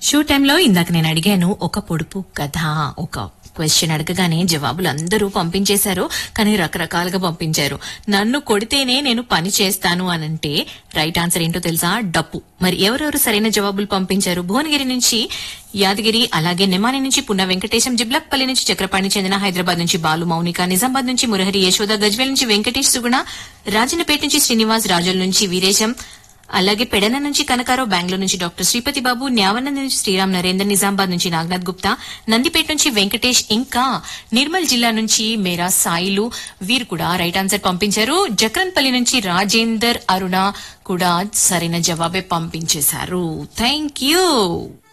show టైంలో ఇందాక నేను అడిగాను ఒక పొడుపు కథ ఒక క్వశ్చన్ అడగగానే జవాబులు అందరూ పంపించేశారు కానీ రకరకాలుగా పంపించారు నన్ను కొడితేనే నేను పని చేస్తాను అనంటే రైట్ ఆన్సర్ ఏంటో తెలుసా డప్పు మరి ఎవరెవరు సరైన జవాబులు పంపించారు భువనగిరి నుంచి యాదగిరి అలాగే నిమాని నుంచి పున్న వెంకటేశం జిబ్లక్పల్లి నుంచి చక్రపాణి చెందిన హైదరాబాద్ నుంచి బాలు మౌనిక నిజామాబాద్ నుంచి మురహరి యశోద గజ్వేల్ నుంచి వెంకటేష్ సుగుణ రాజన్నపేట నుంచి శ్రీనివాస్ రాజుల నుంచి వీరేశం అలాగే పెడన నుంచి కనకారావు బెంగళూరు నుంచి డాక్టర్ శ్రీపతి బాబు న్యావనంద నుంచి శ్రీరామ్ నరేందర్ నిజామాబాద్ నుంచి నాగనాథ్ గుప్తా నందిపేట నుంచి వెంకటేష్ ఇంకా నిర్మల్ జిల్లా నుంచి మేరా సాయిలు వీరు కూడా రైట్ ఆన్సర్ పంపించారు జక్రన్పల్లి నుంచి రాజేందర్ అరుణ కూడా సరైన జవాబే పంపించేశారు థ్యాంక్ యూ